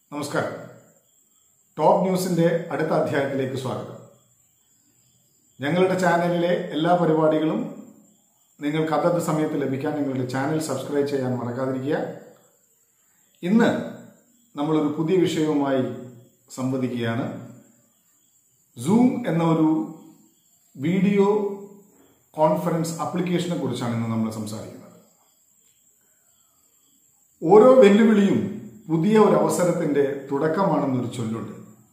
നമസ്കാരം ടോപ്പ് ന്യൂസിന്റെ അടുത്ത അധ്യായത്തിലേക്ക് സ്വാഗതം ഞങ്ങളുടെ ചാനലിലെ എല്ലാ പരിപാടികളും നിങ്ങൾക്ക് അതത് സമയത്ത് ലഭിക്കാൻ നിങ്ങളുടെ ചാനൽ സബ്സ്ക്രൈബ് ചെയ്യാൻ മറക്കാതിരിക്കുക ഇന്ന് നമ്മളൊരു പുതിയ വിഷയവുമായി സംവദിക്കുകയാണ് സൂം എന്ന ഒരു വീഡിയോ കോൺഫറൻസ് ആപ്ലിക്കേഷനെ കുറിച്ചാണ് ഇന്ന് നമ്മൾ സംസാരിക്കുന്നത് ഓരോ വെല്ലുവിളിയും പുതിയ ഒരു അവസരത്തിന്റെ തുടക്കമാണെന്നൊരു ചൊല്ലുണ്ട്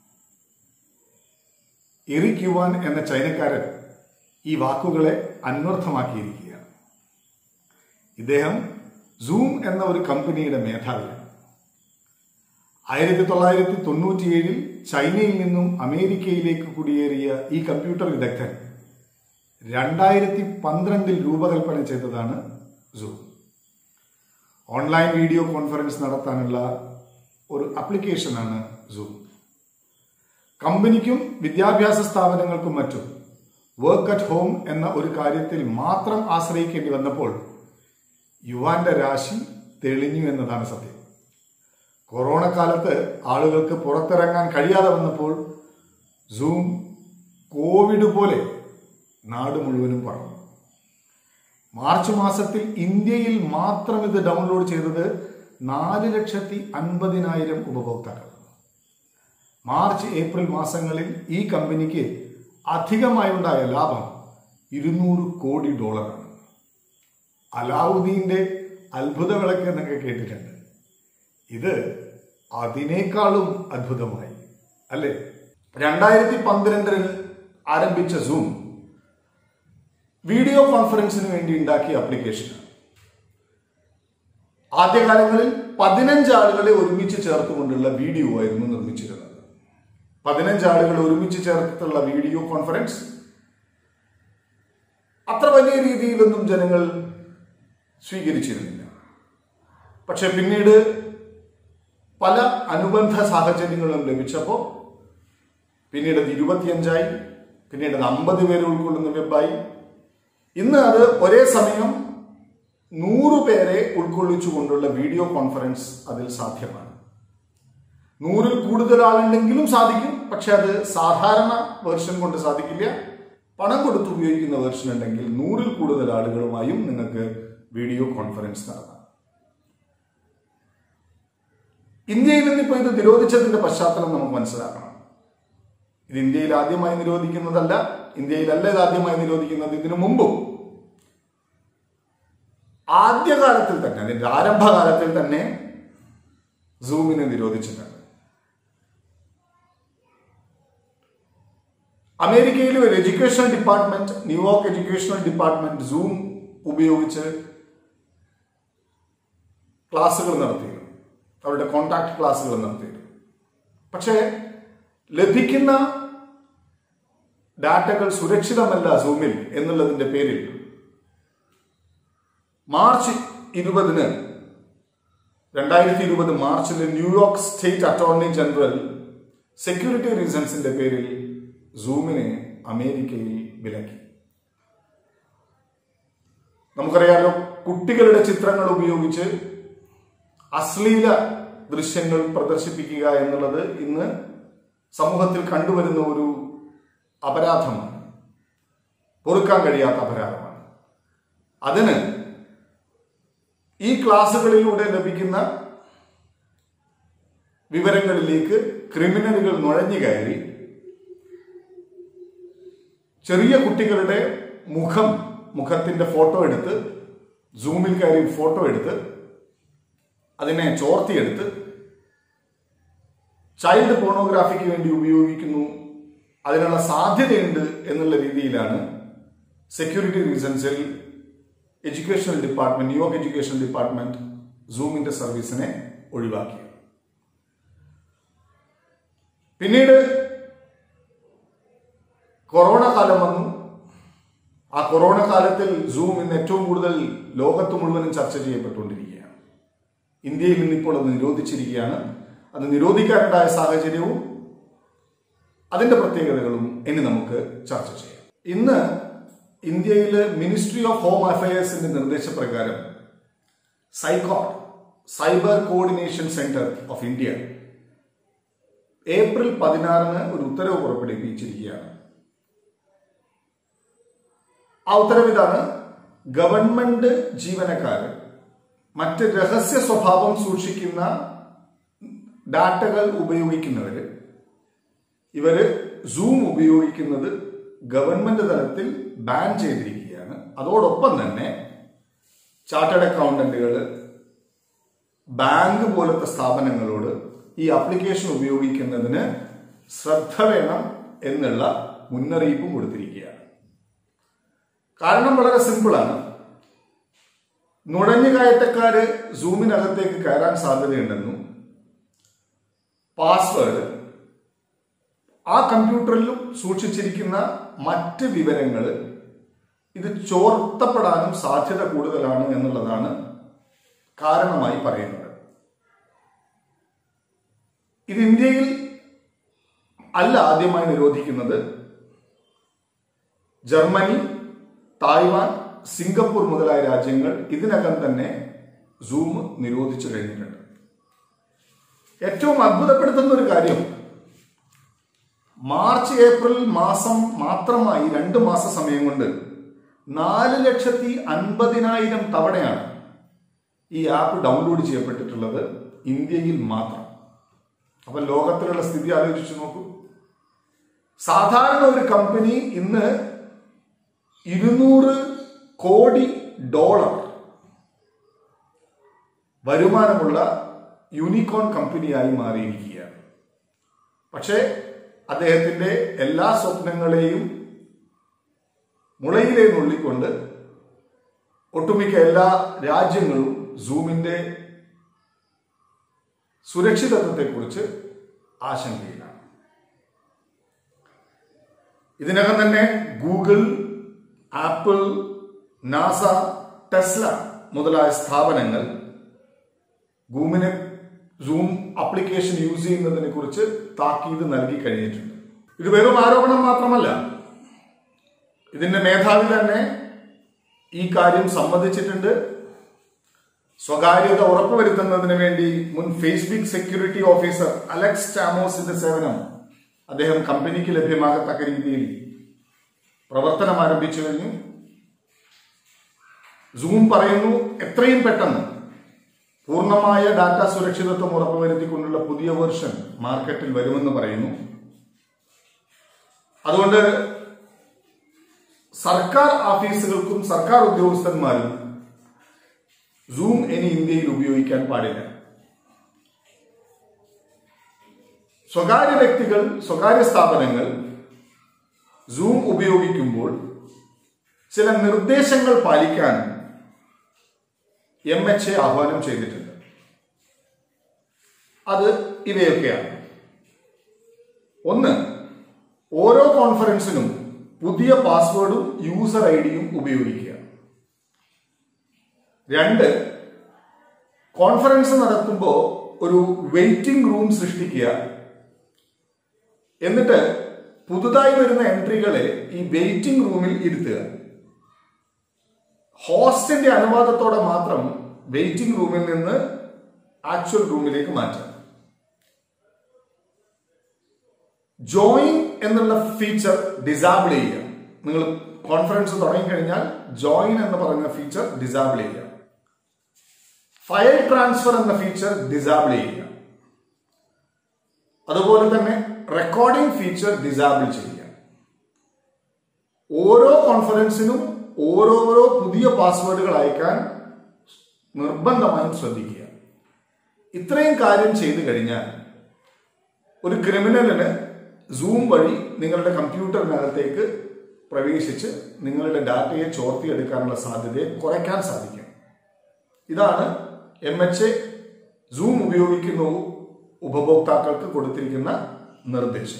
എറിക് യുവാൻ എന്ന ചൈനക്കാരൻ ഈ വാക്കുകളെ അന്വർത്ഥമാക്കിയിരിക്കുകയാണ് ഇദ്ദേഹം സൂം എന്ന ഒരു കമ്പനിയുടെ മേധാവിയാണ് ആയിരത്തി തൊള്ളായിരത്തി തൊണ്ണൂറ്റിയേഴിൽ ചൈനയിൽ നിന്നും അമേരിക്കയിലേക്ക് കുടിയേറിയ ഈ കമ്പ്യൂട്ടർ വിദഗ്ധൻ രണ്ടായിരത്തി പന്ത്രണ്ടിൽ രൂപകൽപ്പന ചെയ്തതാണ് സൂം ഓൺലൈൻ വീഡിയോ കോൺഫറൻസ് നടത്താനുള്ള ഒരു ആപ്ലിക്കേഷനാണ് സൂം കമ്പനിക്കും വിദ്യാഭ്യാസ സ്ഥാപനങ്ങൾക്കും മറ്റും വർക്ക് അറ്റ് ഹോം എന്ന ഒരു കാര്യത്തിൽ മാത്രം ആശ്രയിക്കേണ്ടി വന്നപ്പോൾ യുവാന്റെ രാശി തെളിഞ്ഞു എന്നതാണ് സത്യം കൊറോണ കാലത്ത് ആളുകൾക്ക് പുറത്തിറങ്ങാൻ കഴിയാതെ വന്നപ്പോൾ സൂം കോവിഡ് പോലെ നാട് മുഴുവനും പറന്നു മാർച്ച് മാസത്തിൽ ഇന്ത്യയിൽ മാത്രം ഇത് ഡൗൺലോഡ് ചെയ്തത് നാല് ലക്ഷത്തി അൻപതിനായിരം ഉപഭോക്താക്കൾ മാർച്ച് ഏപ്രിൽ മാസങ്ങളിൽ ഈ കമ്പനിക്ക് അധികമായുണ്ടായ ലാഭം ഇരുന്നൂറ് കോടി ഡോളറാണ് അലാവുദ്ദീന്റെ അത്ഭുത വിളക്ക് എന്നൊക്കെ കേട്ടിട്ടുണ്ട് ഇത് അതിനേക്കാളും അത്ഭുതമായി അല്ലേ രണ്ടായിരത്തി പന്ത്രണ്ടിൽ ആരംഭിച്ച സൂം വീഡിയോ കോൺഫറൻസിന് വേണ്ടി ഉണ്ടാക്കിയ ആപ്ലിക്കേഷനാണ് ആദ്യകാലങ്ങളിൽ പതിനഞ്ച് ആളുകളെ ഒരുമിച്ച് ചേർത്തുകൊണ്ടുള്ള വീഡിയോ ആയിരുന്നു നിർമ്മിച്ചിരുന്നത് പതിനഞ്ച് ആളുകൾ ഒരുമിച്ച് ചേർത്തുള്ള വീഡിയോ കോൺഫറൻസ് അത്ര വലിയ രീതിയിലൊന്നും ജനങ്ങൾ സ്വീകരിച്ചിരുന്നില്ല പക്ഷെ പിന്നീട് പല അനുബന്ധ സാഹചര്യങ്ങളും ലഭിച്ചപ്പോൾ പിന്നീട് അത് ഇരുപത്തിയഞ്ചായി പിന്നീട് അത് അമ്പത് പേര് ഉൾക്കൊള്ളുന്ന വെബായി ഇന്ന് അത് ഒരേ സമയം നൂറ് പേരെ ഉൾക്കൊള്ളിച്ചുകൊണ്ടുള്ള വീഡിയോ കോൺഫറൻസ് അതിൽ സാധ്യമാണ് നൂറിൽ കൂടുതൽ ആളുണ്ടെങ്കിലും സാധിക്കും പക്ഷെ അത് സാധാരണ വേർഷൻ കൊണ്ട് സാധിക്കില്ല പണം കൊടുത്ത് ഉപയോഗിക്കുന്ന വേർഷൻ ഉണ്ടെങ്കിൽ നൂറിൽ കൂടുതൽ ആളുകളുമായും നിങ്ങൾക്ക് വീഡിയോ കോൺഫറൻസ് നടത്താം ഇന്ത്യയിൽ നിന്നിപ്പോൾ ഇത് നിരോധിച്ചതിന്റെ പശ്ചാത്തലം നമുക്ക് മനസ്സിലാക്കണം ഇത് ഇന്ത്യയിൽ ആദ്യമായി നിരോധിക്കുന്നതല്ല ഇന്ത്യയിലല്ല ഇത് ആദ്യമായി നിരോധിക്കുന്നത് ഇതിനു മുമ്പും ആദ്യകാലത്തിൽ തന്നെ അതിന്റെ ആരംഭകാലത്തിൽ തന്നെ സൂമിനെ നിരോധിച്ചിട്ടുണ്ട് അമേരിക്കയിലെ ഒരു educational department New York educational department Zoom ഉപയോഗിച്ച് ക്ലാസ്സുകൾ നടത്തിയിരുന്നു അവരുടെ കോണ്ടാക്ട് ക്ലാസ്സുകൾ നടത്തിയിരുന്നു പക്ഷേ ലഭിക്കുന്ന ഡാറ്റകൾ സുരക്ഷിതമല്ല സൂമിൽ എന്നുള്ളതിന്റെ പേരിൽ മാർച്ച് ഇരുപതിന് രണ്ടായിരത്തി ഇരുപത് മാർച്ചിൽ New York state attorney general security റീസൺസിന്റെ പേരിൽ സൂമിനെ അമേരിക്കയിൽ വിലക്കി നമുക്കറിയാലോ കുട്ടികളുടെ ചിത്രങ്ങൾ ഉപയോഗിച്ച് അശ്ലീല ദൃശ്യങ്ങൾ പ്രദർശിപ്പിക്കുക എന്നുള്ളത് ഇന്ന് സമൂഹത്തിൽ കണ്ടുവരുന്ന ഒരു അപരാധമാണ് പൊറുക്കാൻ കഴിയാത്ത അപരാധമാണ് അതിന് ഈ ക്ലാസ്സുകളിലൂടെ ലഭിക്കുന്ന വിവരങ്ങളിലേക്ക് ക്രിമിനലുകൾ നുഴഞ്ഞു കയറി ചെറിയ കുട്ടികളുടെ മുഖം മുഖത്തിന്റെ ഫോട്ടോ എടുത്ത് സൂമിൽ കയറി ഫോട്ടോ എടുത്ത് അതിനെ ചോർത്തിയെടുത്ത് ചൈൽഡ് പോണോഗ്രാഫിക്ക് വേണ്ടി ഉപയോഗിക്കുന്നു അതിനുള്ള സാധ്യതയുണ്ട് എന്നുള്ള രീതിയിലാണ് സെക്യൂരിറ്റി റീസൺസിൽ educational department New York educational department സൂമിന്റെ സർവീസിനെ ഒഴിവാക്കി പിന്നീട് കൊറോണ കാലം വന്നു ആ കൊറോണ കാലത്തിൽ സൂം ഇന്ന് ഏറ്റവും കൂടുതൽ ലോകത്ത് മുഴുവനും ചർച്ച ചെയ്യപ്പെട്ടുകൊണ്ടിരിക്കുകയാണ് ഇന്ത്യയിൽ നിന്നിപ്പോൾ അത് നിരോധിച്ചിരിക്കുകയാണ് അത് നിരോധിക്കാനുണ്ടായ സാഹചര്യവും അതിന്റെ പ്രത്യേകതകളും ഇനി നമുക്ക് ചർച്ച ചെയ്യാം ഇന്ന് ഇന്ത്യയിൽ മിനിസ്ട്രി ഓഫ് ഹോം അഫയേഴ്സിന്റെ നിർദ്ദേശപ്രകാരം സൈക്കോട്ട് cyber coordination centre of India April പതിനാറിന് ഒരു ഉത്തരവ് പുറപ്പെടുവിച്ചിരിക്കുകയാണ് ആ ഉത്തരവ് ഇതാണ് ഗവൺമെന്റ് ജീവനക്കാര് മറ്റ് രഹസ്യ സ്വഭാവം സൂക്ഷിക്കുന്ന ഡാറ്റകൾ ഉപയോഗിക്കുന്നവര് ഇവര് സൂം ഉപയോഗിക്കുന്നത് ഗവൺമെന്റ് തലത്തിൽ ബാൻ ചെയ്തിരിക്കുകയാണ് അതോടൊപ്പം തന്നെ ചാർട്ടേഡ് അക്കൗണ്ടന്റുകൾ ബാങ്ക് പോലത്തെ സ്ഥാപനങ്ങളോട് ഈ ആപ്ലിക്കേഷൻ ഉപയോഗിക്കുന്നതിന് ശ്രദ്ധ വേണം എന്നുള്ള മുന്നറിയിപ്പും കൊടുത്തിരിക്കുകയാണ് കാരണം വളരെ സിമ്പിളാണ് നുഴഞ്ഞുകയറ്റക്കാര് സൂമിനകത്തേക്ക് കയറാൻ സാധ്യതയുണ്ടെന്നും പാസ്വേഡ് ആ കമ്പ്യൂട്ടറിലും സൂക്ഷിച്ചിരിക്കുന്ന മറ്റ് വിവരങ്ങൾ ഇത് ചോർത്തപ്പെടാനും സാധ്യത കൂടുതലാണ് എന്നുള്ളതാണ് കാരണമായി പറയുന്നത് ഇത് ഇന്ത്യയിൽ അല്ല ആദ്യമായി നിരോധിക്കുന്നത് ജർമ്മനി തായ്വാൻ സിംഗപ്പൂർ മുതലായ രാജ്യങ്ങൾ ഇതിനകം തന്നെ സൂം നിരോധിച്ചു കഴിഞ്ഞിട്ടുണ്ട് ഏറ്റവും അത്ഭുതപ്പെടുത്തുന്ന ഒരു കാര്യം മാർച്ച് ഏപ്രിൽ മാസം മാത്രമായി രണ്ട് മാസ സമയം കൊണ്ട് നാല് ലക്ഷത്തി അൻപതിനായിരം തവണയാണ് ഈ ആപ്പ് ഡൗൺലോഡ് ചെയ്യപ്പെട്ടിട്ടുള്ളത് ഇന്ത്യയിൽ മാത്രം അപ്പൊ ലോകത്തിലുള്ള സ്ഥിതി ആലോചിച്ചു നോക്കൂ സാധാരണ ഒരു കമ്പനി ഇന്ന് ഇരുന്നൂറ് കോടി ഡോളർ വരുമാനമുള്ള യൂണിക്കോൺ കമ്പനിയായി മാറിയിരിക്കുകയാണ് പക്ഷേ അദ്ദേഹത്തിന്റെ എല്ലാ സ്വപ്നങ്ങളെയും മുളയിലെ നുള്ളിക്കൊണ്ട് ഒട്ടുമിക്ക എല്ലാ രാജ്യങ്ങളും സൂമിന്റെ സുരക്ഷിതത്വത്തെക്കുറിച്ച് ആശങ്കയിലാണ് ഇതിനകം തന്നെ ഗൂഗിൾ ആപ്പിൾ നാസ ടെസ്ല മുതലായ സ്ഥാപനങ്ങൾ ഗൂമിന് സൂം ആപ്ലിക്കേഷൻ യൂസ് ചെയ്യുന്നതിനെ കുറിച്ച് താക്കീത് നൽകി കഴിഞ്ഞിട്ടുണ്ട് ഇത് വെറും ആരോപണം മാത്രമല്ല ഇതിന്റെ മേധാവി തന്നെ ഈ കാര്യം സമ്മതിച്ചിട്ടുണ്ട് സ്വകാര്യത ഉറപ്പുവരുത്തുന്നതിന് വേണ്ടി മുൻ ഫേസ്ബുക്ക് സെക്യൂരിറ്റി ഓഫീസർ അലക്സ് ചാമോസിന്റെ സേവനം അദ്ദേഹം കമ്പനിക്ക് ലഭ്യമാകത്തക്ക രീതിയിൽ പ്രവർത്തനം ആരംഭിച്ചു കഴിഞ്ഞു സൂം പറയുന്നു എത്രയും പെട്ടെന്ന് പൂർണ്ണമായ ഡാറ്റ സുരക്ഷിതത്വം ഉറപ്പുവരുത്തിക്കൊണ്ടുള്ള പുതിയ വെർഷൻ മാർക്കറ്റിൽ വരുമെന്ന് പറയുന്നു അതുകൊണ്ട് സർക്കാർ ഓഫീസുകൾക്കും സർക്കാർ ഉദ്യോഗസ്ഥന്മാരും സൂം ഇനി ഇന്ത്യയിൽ ഉപയോഗിക്കാൻ പാടില്ല സ്വകാര്യ വ്യക്തികൾ സ്വകാര്യ സ്ഥാപനങ്ങൾ സൂം ഉപയോഗിക്കുമ്പോൾ ചില നിർദ്ദേശങ്ങൾ പാലിക്കാൻ എം എച്ച് എ ആഹ്വാനം ചെയ്തിട്ടുണ്ട് അത് ഇവയൊക്കെയാണ് ഒന്ന് ഓരോ കോൺഫറൻസിനും പുതിയ പാസ്വേഡും യൂസർ ഐ ഡിയും ഉപയോഗിക്കുക രണ്ട് കോൺഫറൻസ് നടത്തുമ്പോൾ ഒരു വെയിറ്റിംഗ് റൂം സൃഷ്ടിക്കുക എന്നിട്ട് പുതുതായി വരുന്ന എൻട്രികളെ ഈ വെയിറ്റിംഗ് റൂമിൽ ഇരുത്തുക ഹോസ്റ്റിന്റെ അനുവാദത്തോടെ മാത്രം വെയിറ്റിംഗ് റൂമിൽ നിന്ന് ആക്ച്വൽ റൂമിലേക്ക് മാറ്റാം ജോയിൻ എന്നുള്ള ഫീച്ചർ ഡിസാബിൾ ചെയ്യുക നിങ്ങൾ കോൺഫറൻസ് തുടങ്ങിക്കഴിഞ്ഞാൽ ജോയിൻ എന്ന് പറയുന്ന ഫീച്ചർ ഡിസാബിൾ ചെയ്യുക ഫയൽ ട്രാൻസ്ഫർ എന്ന ഫീച്ചർ ഡിസാബിൾ ചെയ്യുക അതുപോലെ തന്നെ റെക്കോർഡിംഗ് ഫീച്ചർ ഡിസാബിൾ ചെയ്യുക ഓരോ കോൺഫറൻസിനും ഓരോരോ പുതിയ പാസ്വേഡുകൾ അയക്കാൻ നിർബന്ധമായും ശ്രദ്ധിക്കുക ഇത്രയും കാര്യം ചെയ്തു കഴിഞ്ഞാൽ ഒരു ക്രിമിനലിന് സൂം വഴി നിങ്ങളുടെ കമ്പ്യൂട്ടറിനകത്തേക്ക് പ്രവേശിച്ച് നിങ്ങളുടെ ഡാറ്റയെ ചോർത്തിയെടുക്കാനുള്ള സാധ്യതയെ കുറയ്ക്കാൻ സാധിക്കും ഇതാണ് എം എച്ച് എ സൂം ഉപയോഗിക്കുന്ന ഉപഭോക്താക്കൾക്ക് കൊടുത്തിരിക്കുന്ന നിർദ്ദേശം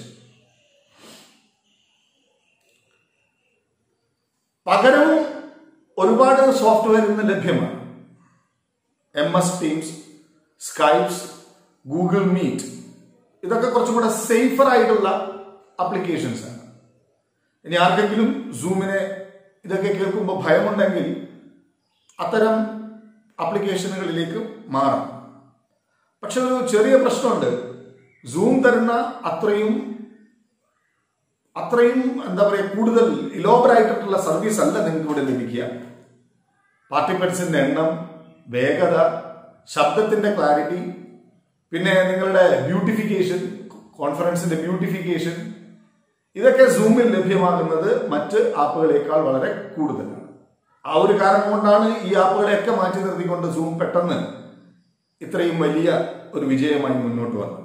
പകരവും ഒരുപാട് സോഫ്റ്റ്വെയർ ഇന്ന് ലഭ്യമാണ് M S Teams Skypes Google Meet ഇതൊക്കെ കുറച്ചും കൂടെ സേഫർ ആയിട്ടുള്ള ആപ്ലിക്കേഷൻസ് ആണ് ഇനി ആർക്കെങ്കിലും സൂമിനെ ഇതൊക്കെ കേൾക്കുമ്പോൾ ഭയമുണ്ടെങ്കിൽ അത്തരം ആപ്ലിക്കേഷനുകളിലേക്ക് മാറാം പക്ഷെ ഒരു ചെറിയ പ്രശ്നമുണ്ട് സൂം തരുന്ന അത്രയും അത്രയും എന്താ പറയുക കൂടുതൽ ഇലോബറായിട്ടുള്ള സർവീസ് അല്ല നിങ്ങൾക്ക് ഇവിടെ ലഭിക്കുക പാർട്ടിസിപ്പൻസിന്റെ എണ്ണം വേഗത ശബ്ദത്തിന്റെ ക്ലാരിറ്റി പിന്നെ നിങ്ങളുടെ ബ്യൂട്ടിഫിക്കേഷൻ കോൺഫറൻസിന്റെ ബ്യൂട്ടിഫിക്കേഷൻ ഇതൊക്കെ സൂമിൽ ലഭ്യമാകുന്നത് മറ്റ് ആപ്പുകളേക്കാൾ വളരെ കൂടുതലാണ് ആ ഒരു കാരണം കൊണ്ടാണ് ഈ ആപ്പുകളെയൊക്കെ മാറ്റി നിർത്തിക്കൊണ്ട് സൂം പെട്ടെന്ന് ഇത്രയും വലിയ ഒരു വിജയമായി മുന്നോട്ട് വന്നത്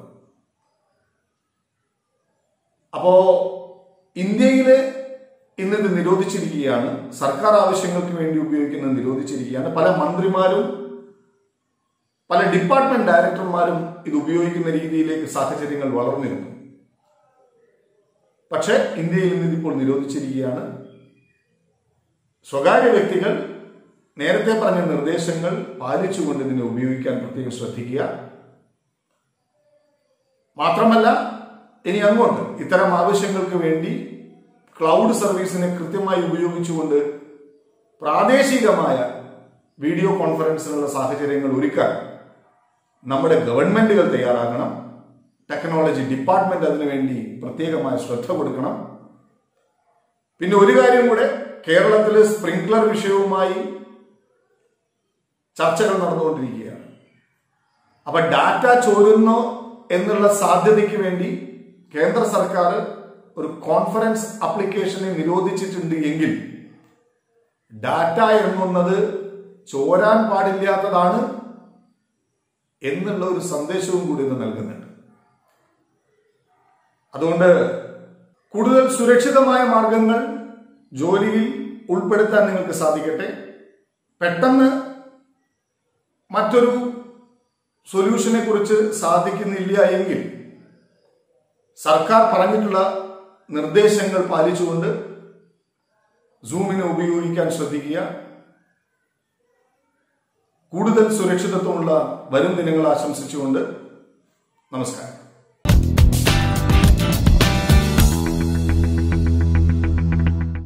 അപ്പോ ഇന്ത്യയില് ഇന്നിത് നിരോധിച്ചിരിക്കുകയാണ് സർക്കാർ ആവശ്യങ്ങൾക്ക് വേണ്ടി ഉപയോഗിക്കുന്നത് നിരോധിച്ചിരിക്കുകയാണ് പല മന്ത്രിമാരും പല ഡിപ്പാർട്ട്മെന്റ് ഡയറക്ടർമാരും ഇത് ഉപയോഗിക്കുന്ന രീതിയിലേക്ക് സാഹചര്യങ്ങൾ വളർന്നിരുന്നു പക്ഷെ ഇന്ത്യയിൽ നിന്ന് ഇതിപ്പോൾ നിരോധിച്ചിരിക്കുകയാണ് സ്വകാര്യ വ്യക്തികൾ നേരത്തെ പറഞ്ഞ നിർദ്ദേശങ്ങൾ പാലിച്ചുകൊണ്ട് ഇതിനെ ഉപയോഗിക്കാൻ പ്രത്യേകം ശ്രദ്ധിക്കുക മാത്രമല്ല ഇനി അങ്ങോട്ട് ഇത്തരം ആവശ്യങ്ങൾക്ക് വേണ്ടി ക്ലൗഡ് സർവീസിനെ കൃത്യമായി ഉപയോഗിച്ചുകൊണ്ട് പ്രാദേശികമായ വീഡിയോ കോൺഫറൻസിനുള്ള സാഹചര്യങ്ങൾ ഒരുക്കാൻ നമ്മുടെ ഗവൺമെന്റുകൾ തയ്യാറാകണം ടെക്നോളജി ഡിപ്പാർട്ട്മെന്റ് അതിനുവേണ്ടി പ്രത്യേകമായ ശ്രദ്ധ കൊടുക്കണം പിന്നെ ഒരു കാര്യം കൂടെ കേരളത്തിൽ സ്പ്രിംഗ്ലർ വിഷയവുമായി ചർച്ചകൾ നടന്നുകൊണ്ടിരിക്കുകയാണ് അപ്പൊ ഡാറ്റ ചോരുന്നോ എന്നുള്ള സാധ്യതയ്ക്ക് വേണ്ടി കേന്ദ്ര സർക്കാർ ഒരു കോൺഫറൻസ് അപ്ലിക്കേഷനെ നിരോധിച്ചിട്ടുണ്ട് എങ്കിൽ ഡാറ്റ എണ്ണുന്നത് ചോരാൻ പാടില്ലാത്തതാണ് എന്നുള്ള ഒരു സന്ദേശവും കൂടി ഇത് നൽകുന്നുണ്ട് അതുകൊണ്ട് കൂടുതൽ സുരക്ഷിതമായ മാർഗങ്ങൾ ജോലിയിൽ ഉൾപ്പെടുത്താൻ നിങ്ങൾക്ക് സാധിക്കട്ടെ പെട്ടെന്ന് മറ്റൊരു സൊല്യൂഷനെ കുറിച്ച് സാധിക്കുന്നില്ല എങ്കിൽ സർക്കാർ പറഞ്ഞിട്ടുള്ള നിർദ്ദേശങ്ങൾ പാലിച്ചുകൊണ്ട് സൂമിനെ ഉപയോഗിക്കാൻ ശ്രദ്ധിക്കുക കൂടുതൽ സുരക്ഷിതത്വമുള്ള വരും ദിനങ്ങൾ ആശംസിച്ചുകൊണ്ട് നമസ്കാരം